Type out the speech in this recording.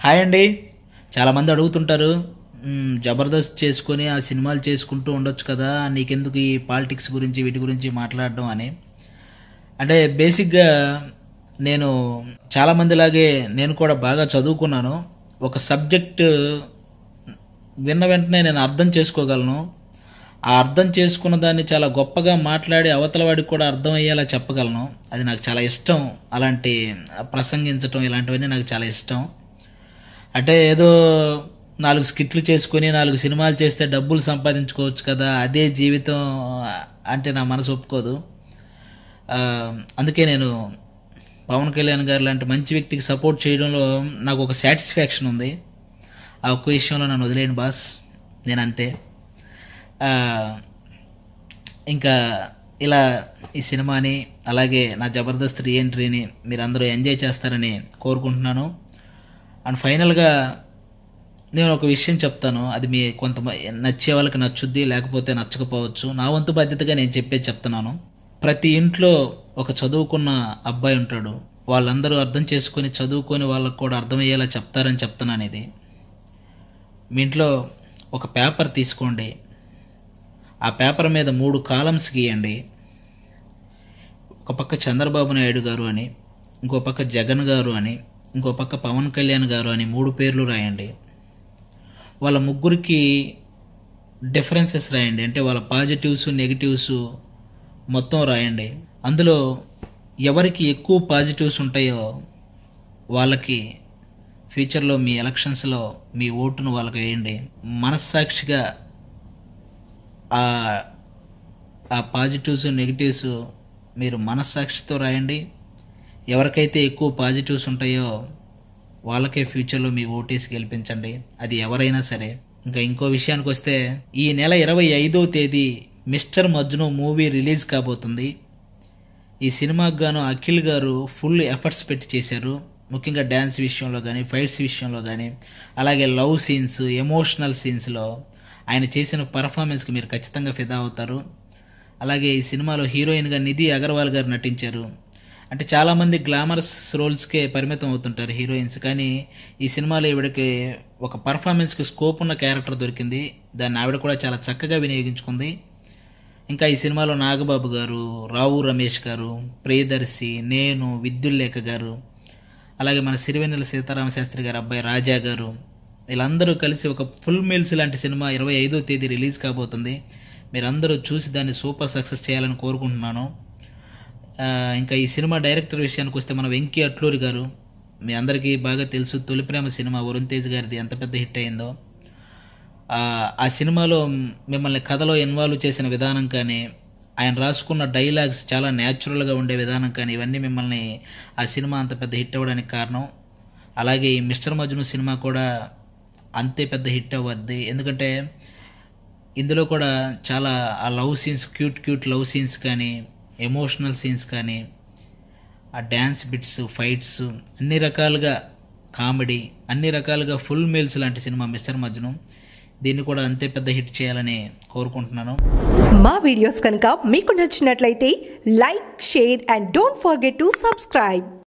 hi అండి చాలామంది అడుగుతుంటారు "మ్మ్, జబర్దస్త్ చేసుకొని ఆ సినిమాలు చేసుకుంటూ ఉండొచ్చు కదా నీకెందుకు ఈ పాలిటిక్స్ గురించి వీటి గురించి మాట్లాడడం అని అంటే బేసిక్గా నేను చాలామందిలాగే నేను కూడా బాగా చదువుకున్నాను ఒక సబ్జెక్ట్ విన్న వెంటనే నేను అర్థం చేసుకోగలను ఆ అర్థం చేసుకున్న దాన్ని చాలా గొప్పగా మాట్లాడి అవతల వాడికి కూడా అర్థం అయ్యేలా చెప్పగలను అది నాకు చాలా ఇష్టం అలాంటి ప్రసంగించటం ఇలాంటివన్నీ నాకు చాలా ఇష్టం అంటే ఏదో నాలుగు స్కిట్లు చేసుకొని నాలుగు సినిమాలు చేస్తే డబ్బులు సంపాదించుకోవచ్చు కదా అదే జీవితం అంటే నా మనసు ఒప్పుకోదు ఆ, అందుకే నేను పవన్ కళ్యాణ్ గారు లాంటి మంచి వ్యక్తికి సపోర్ట్ చేయడంలో నాకు ఒక సాటిస్ఫాక్షన్ ఉంది ఆ ఒక్క విషయంలో నన్ను వదిలేయండి బాస్ నేను అంతే ఆ, ఇంకా ఇలా ఈ సినిమాని అలాగే నా జబర్దస్త్ రీఎంట్రీని మీరు అందరూ ఎంజాయ్ చేస్తారని కోరుకుంటున్నాను అండ్ ఫైనల్గా నేను ఒక విషయం చెప్తాను అది మీ కొంత నచ్చే వాళ్ళకి నచ్చుద్ది లేకపోతే నచ్చకపోవచ్చు నా వంతు బాధ్యతగా నేను చెప్పేది చెప్తున్నాను ప్రతి ఇంట్లో ఒక చదువుకున్న అబ్బాయి ఉంటాడు వాళ్ళందరూ అర్థం చేసుకొని చదువుకొని వాళ్ళకు కూడా అర్థమయ్యేలా చెప్తారని చెప్తున్నాను ఇది మీ ఇంట్లో ఒక పేపర్ తీసుకోండి ఆ పేపర్ మీద మూడు కాలమ్స్ గీయండి ఒక పక్క చంద్రబాబు నాయుడు గారు అని ఇంకో పక్క జగన్ గారు అని ఇంకో పక్క పవన్ కళ్యాణ్ గారు అని మూడు పేర్లు రాయండి వాళ్ళ ముగ్గురికి డిఫరెన్సెస్ రాయండి అంటే వాళ్ళ పాజిటివ్స్ నెగిటివ్స్ మొత్తం రాయండి అందులో ఎవరికి ఎక్కువ పాజిటివ్స్ ఉంటాయో వాళ్ళకి ఫ్యూచర్లో మీ ఎలక్షన్స్లో మీ ఓటును వాళ్ళకి వేయండి మనస్సాక్షిగా ఆ ఆ పాజిటివ్స్ నెగిటివ్స్ మీరు మనస్సాక్షితో రాయండి ఎవరికైతే ఎక్కువ పాజిటివ్స్ ఉంటాయో వాళ్ళకే ఫ్యూచర్లో మీ ఓటేసి గెలిపించండి అది ఎవరైనా సరే ఇంకా ఇంకో విషయానికి వస్తే ఈ నెల ఇరవై ఐదో తేదీ మిస్టర్ మజ్ను మూవీ రిలీజ్ కాబోతుంది ఈ సినిమాకు గాను అఖిల్ గారు ఫుల్ ఎఫర్ట్స్ పెట్టి చేశారు ముఖ్యంగా డ్యాన్స్ విషయంలో కానీ ఫైట్స్ విషయంలో కానీ అలాగే లవ్ సీన్స్ ఎమోషనల్ సీన్స్లో ఆయన చేసిన పర్ఫార్మెన్స్కి మీరు ఖచ్చితంగా ఫిదా అవుతారు అలాగే ఈ సినిమాలో హీరోయిన్గా నిధి అగర్వాల్ గారు నటించారు అంటే చాలామంది గ్లామరస్ రోల్స్కే పరిమితం అవుతుంటారు హీరోయిన్స్ కానీ ఈ సినిమాలో ఈవిడకి ఒక పర్ఫార్మెన్స్కి స్కోప్ ఉన్న క్యారెక్టర్ దొరికింది దాన్ని ఆవిడ కూడా చాలా చక్కగా వినియోగించుకుంది ఇంకా ఈ సినిమాలో నాగబాబు గారు రావు రమేష్ గారు ప్రియదర్శి నేను విద్యుల్లేఖ గారు అలాగే మన సిరివెన్నెల సీతారామ శాస్త్రి గారు అబ్బాయి రాజా గారు వీళ్ళందరూ కలిసి ఒక ఫుల్ మీల్స్ లాంటి సినిమా ఇరవై ఐదో తేదీ రిలీజ్ కాబోతుంది మీరందరూ చూసి దాన్ని సూపర్ సక్సెస్ చేయాలని కోరుకుంటున్నాను ఆ, ఇంకా ఈ సినిమా డైరెక్టర్ విషయానికి వస్తే మన వెంకీ అట్లూరి గారు మీ అందరికీ బాగా తెలుసు తొలి ప్రేమ సినిమా వరుణ్ తేజ్ గారిది ఎంత పెద్ద హిట్ అయిందో ఆ, ఆ సినిమాలో మిమ్మల్ని కథలో ఇన్వాల్వ్ చేసిన విధానం కానీ ఆయన రాసుకున్న డైలాగ్స్ చాలా న్యాచురల్గా ఉండే విధానం కానీ ఇవన్నీ మిమ్మల్ని ఆ సినిమా అంత పెద్ద హిట్ అవ్వడానికి కారణం అలాగే ఈ మిస్టర్ మజ్ను సినిమా కూడా అంతే పెద్ద హిట్ అవ్వద్ది ఎందుకంటే ఇందులో కూడా చాలా ఆ love scenes cute cute love scenes కానీ ఎమోషనల్ సీన్స్ కానీ ఆ డ్యాన్స్ బిట్స్ ఫైట్స్ అన్ని రకాలుగా కామెడీ అన్ని రకాలుగా ఫుల్ మీల్స్ లాంటి సినిమా మిస్టర్ మజ్ను దీన్ని కూడా అంతే పెద్ద హిట్ చేయాలని కోరుకుంటున్నాను మా వీడియోస్ కనుక మీకు నచ్చినట్లయితే like share and don't forget to subscribe